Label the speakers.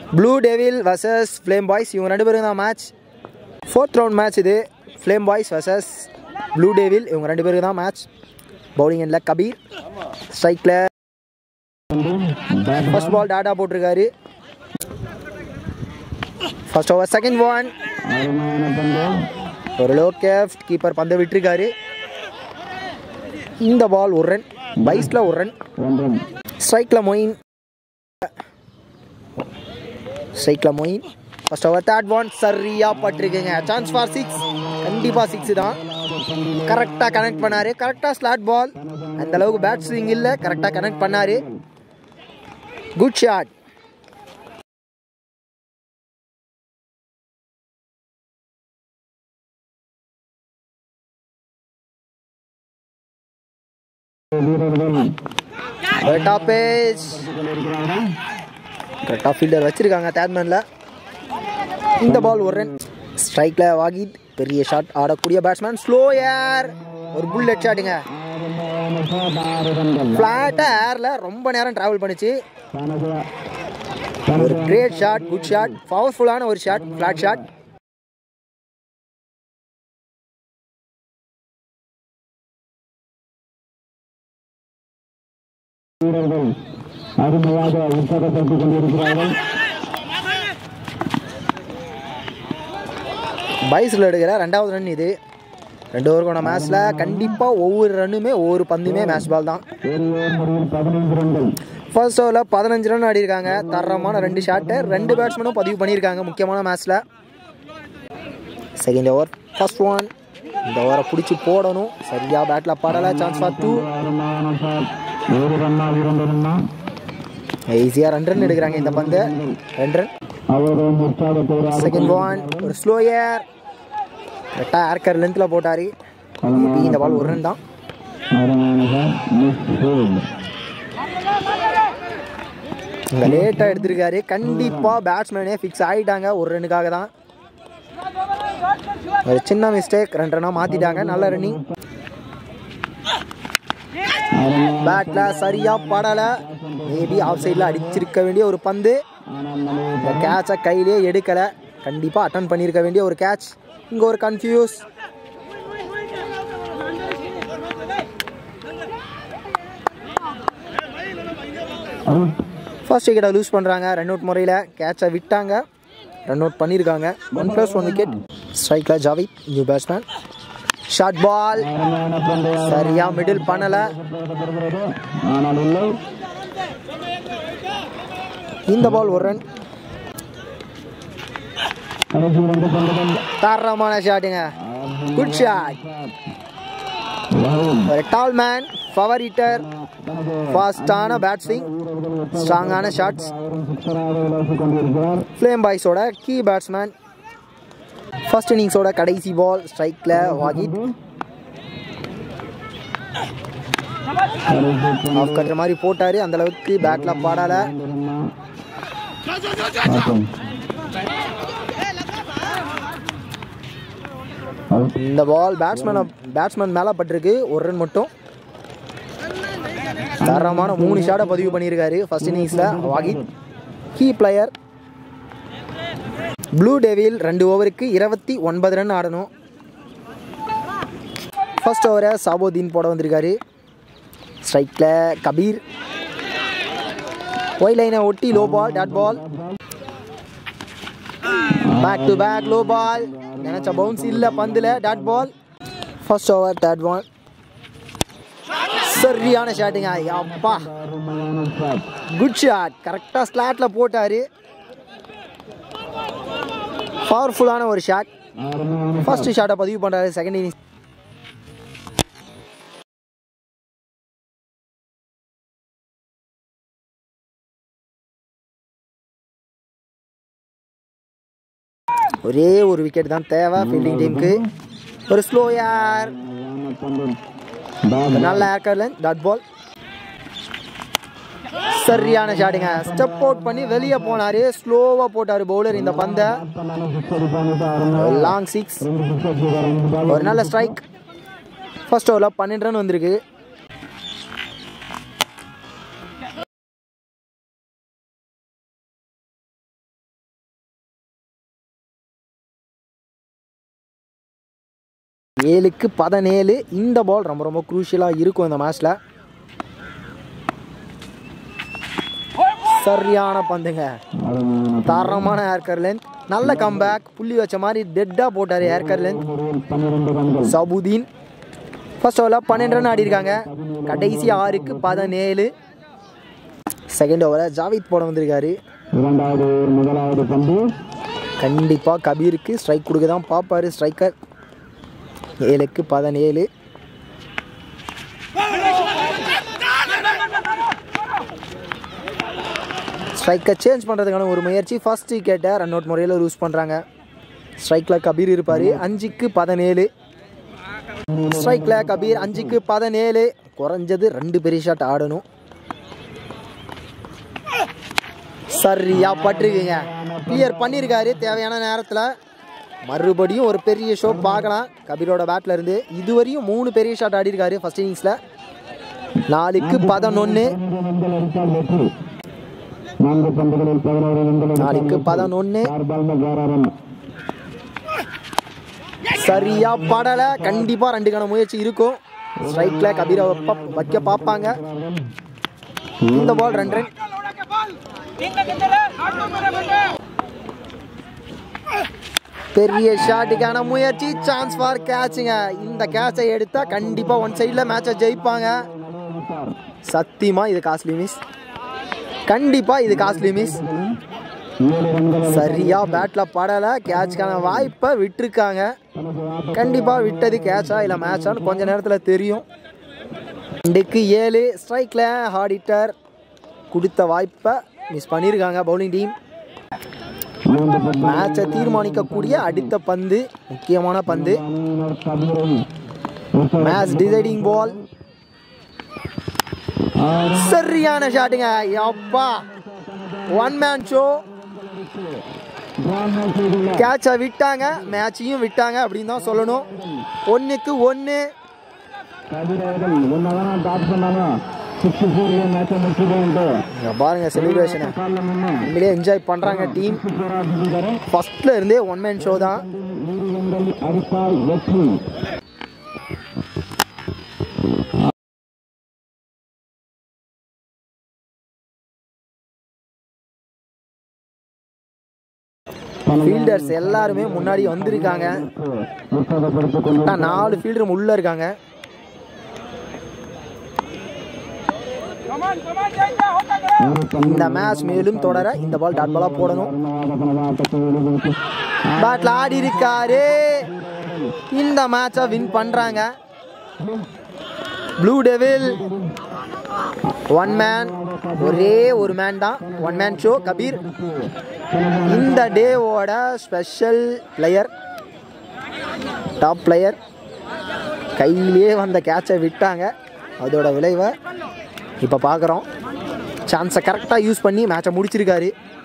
Speaker 1: blue Devil versus Flame Boys இவங்க ரெண்டு பேரும் தான் மேட்ச் ஃபோர்த் ரவுண்ட் மேட்ச் இது Flame Boys versus Blue Devil இவங்க ரெண்டு பேருக்கு தான் மேட்ச் பவுலிங் எண்டில் கபீர் ஸ்ட்ரைக்கில் ஃபர்ஸ்ட் பால் டாடா போட்டிருக்காரு ஃபர்ஸ்ட் ஓவர் செகண்ட் ஒன் ஒரு லோ கேஃப்ட் கீப்பர் பந்தை விட்டுருக்காரு இந்த பால் ஒரு ரன் பைஸில் ஒரு ரன் ஸ்ட்ரைக்கில் மொயின் ஸ்ட்ரைக்கில் Moin first over third one சரியா பட்டிருக்குங்க சான்ஸ் ஃபார் சிக்ஸ் கண்டிப்பாக சிக்ஸ் தான் கரெக்டாக கனெக்ட் பண்ணாரு கரெக்டாக ஸ்லாட் பால் அந்த அளவுக்கு பேட் ஸ்விங் இல்லை கரெக்டாக கனெக்ட் பண்ணாரு குட் ஷாட் டாப் பேஜ் கரெக்டாக ஃபீல்டர் வச்சிருக்காங்க தேர்ட்மேனில் இந்த பால் ஒரு ரன் ஸ்ட்ரைக்கில் வாகித் பெரிய ஷாட் ஆடக்கூடிய பேட்ஸ்மேன் ஸ்லோ ஏர் ஒரு புல்லட் ஷாட்டுங்க ஃப்ளாட்டாக ஏரில் ரொம்ப நேரம் ட்ராவல் பண்ணுச்சு ஒரு கிரேட் ஷாட் குட் ஷாட் பவர்ஃபுல்லான ஒரு ஷாட் ஃப்ளாட் ஷாட்
Speaker 2: வீரர்கள் அருமையாக உற்சாகப்படுத்திக் கொண்டிருக்கிறார்கள்
Speaker 1: பைஸில் எடுக்கிற ரெண்டாவது ரன் இது ரெண்டு ஓவருக்கான மேட்ச்சில் கண்டிப்பாக ஒவ்வொரு ரன்னுமே ஒவ்வொரு பந்துமே மேட்ச் பால் தான்
Speaker 2: ஒரு ஓவர் முடிவில் பதினைந்து ரன்கள்
Speaker 1: ஃபர்ஸ்ட் ஓவரில் பதினஞ்சு ரன் ஆடிருக்காங்க தரமான ரெண்டு ஷாட்டை ரெண்டு பேட்ஸ்மேனும் பதிவு பண்ணியிருக்காங்க முக்கியமான மேட்ச்சில் செகண்ட் ஓவர் ஃபர்ஸ்ட் ஒன் இந்த ஓவரை பிடிச்சி போடணும் சரியா பேட்டில் படலை சான்ஸ் ஃபார் டூ
Speaker 2: அருமையான ஷாட் ஒரு ரன்னா இரண்டு ரன்னா
Speaker 1: ஈஸியாக ரெண்டு ரன் எடுக்கிறாங்க இந்த பந்து ரெண்டு ரன்
Speaker 2: அவரும் உற்சாகத்தோடு
Speaker 1: செகண்ட் ஒன் ஒரு ஸ்லோ ஏர் கரெக்டாக ஏர்கர் லென்த்தில் போட்டார் இந்த பால் ஒரு ரன் தான்
Speaker 2: அருமையான ஷாட் மிஸ் ஃபீல்ட்
Speaker 1: இங்கே லேட்டாக எடுத்திருக்காரு கண்டிப்பாக பேட்ஸ்மேனே ஃபிக்ஸ் ஆகிட்டாங்க ஒரு ரன்னுக்காக தான் ஒரு சின்ன மிஸ்டேக் ரெண்டு ரன்னாக மாற்றிட்டாங்க நல்ல ரன்னிங் பேட்டில் சரியாக படலை மேபி ஆஃப் சைடில் அடிச்சிருக்க வேண்டிய ஒரு பந்து இந்த கேட்சை கையிலே எடுக்கலை கண்டிப்பாக அட்டன் பண்ணியிருக்க வேண்டிய ஒரு கேட்ச் இங்கே ஒரு கன்ஃபியூஸ் ஃபர்ஸ்ட் விக்கெட்டை லூஸ் பண்ணுறாங்க ரன் அவுட் முறையில் கேட்சை விட்டாங்க ரன் அவுட் பண்ணியிருக்காங்க ஒன் ப்ளஸ் ஒன் விக்கெட் ஸ்ட்ரைக்கில் Javed new batsman short ball
Speaker 2: அருமையான பந்து
Speaker 1: சரியா மிடில் பண்ணலை
Speaker 2: போடப்படுகிறது ஆனால் இல்லை
Speaker 1: இந்த பால் ஒரு ரன்
Speaker 2: கடைசி இரண்டு பந்துகள்
Speaker 1: தரமான ஷாட்டுங்க குட் ஷாட் ஒரு டால் மேன் பவர் ஹிட்டர் ஃபாஸ்டான பேட்ஸ்விங் ஸ்ட்ராங்கான ஷாட்ஸ்
Speaker 2: அவரும் சிக்ஸராக விளாசிக் கொண்டிருக்கிறார்
Speaker 1: ஃப்ளேம் பாய்ஸோட கீ பேட்ஸ்மேன் ஃபர்ஸ்ட் இன்னிங்ஸோட கடைசி பால் ஸ்ட்ரைக்கில் வாகித்
Speaker 2: கடைசி
Speaker 1: ஆஃப் கட்டுற மாதிரி போட்டார் அந்த அளவுக்கு பேட்டில் பாடலை
Speaker 2: பந்து ரன்னா பார்ப்போம் அவுட்
Speaker 1: இந்த பால் பேட்ஸ்மேனை பேட்ஸ்மேன் மேலே பட்டிருக்கு ஒரு ரன் மட்டும் தரமான மூணு ஷாட்டை பதிவு பண்ணியிருக்காரு ஃபர்ஸ்ட் இன்னிங்ஸில் Wahid key player Blue Devil ரெண்டு ஓவருக்கு இருபத்தி ஒன்பது ரன் ஆடணும் ஃபர்ஸ்ட் ஓவரை சாபோதீன் போட வந்திருக்காரு ஸ்ட்ரைக்கில் கபீர் ஒய் லைனை ஒட்டி low ball dot ball back to back low ball நினச்ச பவுன்ஸ் இல்லை பந்தில் dot ball first over third ball சரியான ஷாட்டுங்க அப்பா
Speaker 2: அருமையான ஷாட்
Speaker 1: குட் ஷாட் கரெக்டாக ஸ்லாட்டில் போட்டார் பவர்ஃபுல்லான ஒரு ஷாட்
Speaker 2: அருமையான
Speaker 1: ஃபர்ஸ்ட் ஷாட்டை பதிவு பண்ணுறாரு செகண்ட் இன்னிங்ஸ் ஒரே ஒரு விக்கெட் தான் தேவை ஃபீல்டிங் டீமுக்கு ஒரு ஸ்லோ யார்
Speaker 2: அருமையான பந்து பேட்
Speaker 1: நல்ல ஏர்கர்ல டாட் பால் சரியான ஷாட்டுங்க ஸ்டெப் அவுட் பண்ணி வெளியே போனாரு ஸ்லோவாக போட்டார் பவுலர் இந்த பந்தை
Speaker 2: பண்ணாலும் சிக்ஸ் அடிப்பாங்க அருமையான
Speaker 1: லாங் சிக்ஸ்
Speaker 2: ரெண்டு சிக்ஸ் அடிச்சிருக்காரு ரெண்டு பால்
Speaker 1: ஒரு நல்ல ஸ்ட்ரைக் ஃபர்ஸ்ட் ஓவரில் பன்னெண்டு ரன் வந்திருக்கு ஏழுக்கு பதினேழு இந்த பால் ரொம்ப ரொம்ப குரூஷியலாக இருக்கும் இந்த மேட்ச்சில் சரியான பந்துங்க
Speaker 2: அருமையான
Speaker 1: தரமான ஏர்கர் லென்த் நல்ல கம்பேக் புள்ளி வச்ச மாதிரி டெட்டாக போட்டார் ஏர்கர் லென்த்
Speaker 2: பந்துகளில் பன்னிரண்டு ரன்கள்
Speaker 1: சபுதீன் ஃபர்ஸ்ட் ஓவரில் பன்னெண்டு ரன் ஆடிருக்காங்க கடைசி ஆறுக்கு பதினேழு செகண்ட் ஓவரில் ஜாவித் போட வந்திருக்காரு
Speaker 2: இரண்டாவது ஓவர் முதலாவது பந்து
Speaker 1: கண்டிப்பாக கபீருக்கு ஸ்ட்ரைக் கொடுக்க தான் பார்ப்பாரு ஸ்ட்ரைக்கர் ஏழுக்கு பதினேழு ஸ்ட்ரைக்கை சேஞ்ச் பண்ணுறதுக்கான ஒரு முயற்சி ஃபர்ஸ்ட் விக்கெட்டை ரன் அவுட் முறையில் லூஸ் பண்ணுறாங்க ஸ்ட்ரைக்கில் கபீர் இருப்பார் அஞ்சுக்கு பதினேழு ஸ்ட்ரைக்கில் கபீர் அஞ்சுக்கு பதினேழு குறைஞ்சது ரெண்டு பெரிய ஷாட் ஆடணும் சரியா பட்டிருக்குங்க கிளியர் பண்ணியிருக்காரு தேவையான நேரத்தில் மறுபடியும் ஒரு பெரிய ஷோ பார்க்கலாம் கபீரோட பேட்ல இருந்து இதுவரையும் மூணு பெரிய ஷாட் ஆடிருக்காரு ஃபர்ஸ்ட் இன்னிங்ஸில் நாலுக்கு பதினொன்று
Speaker 2: ரன்கள் அடித்தால் வெற்றி நான்கு பந்துகளில் பதினோரு ரன்கள்
Speaker 1: நாலுக்கு பதினொன்று
Speaker 2: ஆறு பால் ஆறு ரன்
Speaker 1: சரியா படலை கண்டிப்பாக ரெண்டுக்கான முயற்சி இருக்கும் ஸ்ட்ரைக்கில் கபீரை வைப்ப வைக்க பார்ப்பாங்க இந்த பால் ரெண்டு ரன் பெரிய ஷாட்டுக்கான முயற்சி சான்ஸ் ஃபார் கேட்சுங்க இந்த கேட்சை எடுத்தா கண்டிப்பாக ஒன் சைடில் மேட்சை ஜெயிப்பாங்க சத்தியமாக இது காஸ்ட்லி மிஸ் கண்டிப்பாக இது காஸ்ட்லி மிஸ்
Speaker 2: ஏழு ரன்கள்
Speaker 1: சரியா பேட்டில் படலை கேட்ச்க்கான வாய்ப்பை விட்டுருக்காங்க கண்டிப்பாக விட்டது கேட்சா இல்லை மேட்சான்னு கொஞ்ச நேரத்தில் தெரியும் ரெண்டுக்கு ஏழு ஸ்ட்ரைக்கில் ஹார்டிட்டர் கொடுத்த வாய்ப்பை மிஸ் பண்ணியிருக்காங்க பவுலிங் டீம்
Speaker 2: மூன்று பந்து
Speaker 1: மேட்சை தீர்மானிக்கக்கூடிய அடுத்த பந்து முக்கியமான பந்து
Speaker 2: அணியினர் கபீரை
Speaker 1: மேட்ச் டிசைடிங் பால்
Speaker 2: ஆறு
Speaker 1: சரியான ஷாட்டுங்க அப்பா ஒன் மேன் ஷோ
Speaker 2: டிராமா செய்துள்ள
Speaker 1: கேட்சை விட்டாங்க மேட்சையும் விட்டாங்க அப்படின்னு தான் சொல்லணும் ஒன்றுக்கு ஒன்று
Speaker 2: கபீர் அவர்கள் என்னதான் டாட் பண்ணாலும் சிக்ஸ் ஃபோர் மேட்சை முடிச்சுட்டு
Speaker 1: பாருங்க செலிப்ரேஷனை
Speaker 2: காலம் என்ன
Speaker 1: உண்மையிலே என்ஜாய் பண்ணுறாங்க டீம்
Speaker 2: சூப்பராக செஞ்சுட்டாரு
Speaker 1: ஃபர்ஸ்ட்ல இருந்தே ஒன் மேன் ஷோ தான்
Speaker 2: நூறு ரன்கள் அடித்தால் வெற்றி
Speaker 1: ஃபீல்டர்ஸ் எல்லாருமே முன்னாடி வந்திருக்காங்க
Speaker 2: உற்சாகப்படுத்திக் கொண்டு
Speaker 1: ஆனா நாலு ஃபீல்டர் உள்ள இருக்காங்க
Speaker 2: ஒரு பந்து
Speaker 1: இந்த மேட்ச் மேலும் தொடர இந்த பால் டாட் பாலா போடணும்
Speaker 2: அருமையாக தனது ஆட்டத்தை வெளியிட்டு
Speaker 1: பேட்ல ஆடி இருக்காரு இந்த மேட்சை வின் பண்றாங்க ப்ளூ டெவில் ஒன் மேன் ஒரே ஒரு மேன் தான் ஒன் மேன் ஷோ கபீர் இந்த டேவோட ஸ்பெஷல் பிளேயர் டாப் பிளேயர் கையிலே வந்த கேட்சை விட்டாங்க அதோட விளைவை இப்போ பார்க்குறோம் சான்ஸை கரெக்டாக யூஸ் பண்ணி மேட்சை முடிச்சிருக்காரு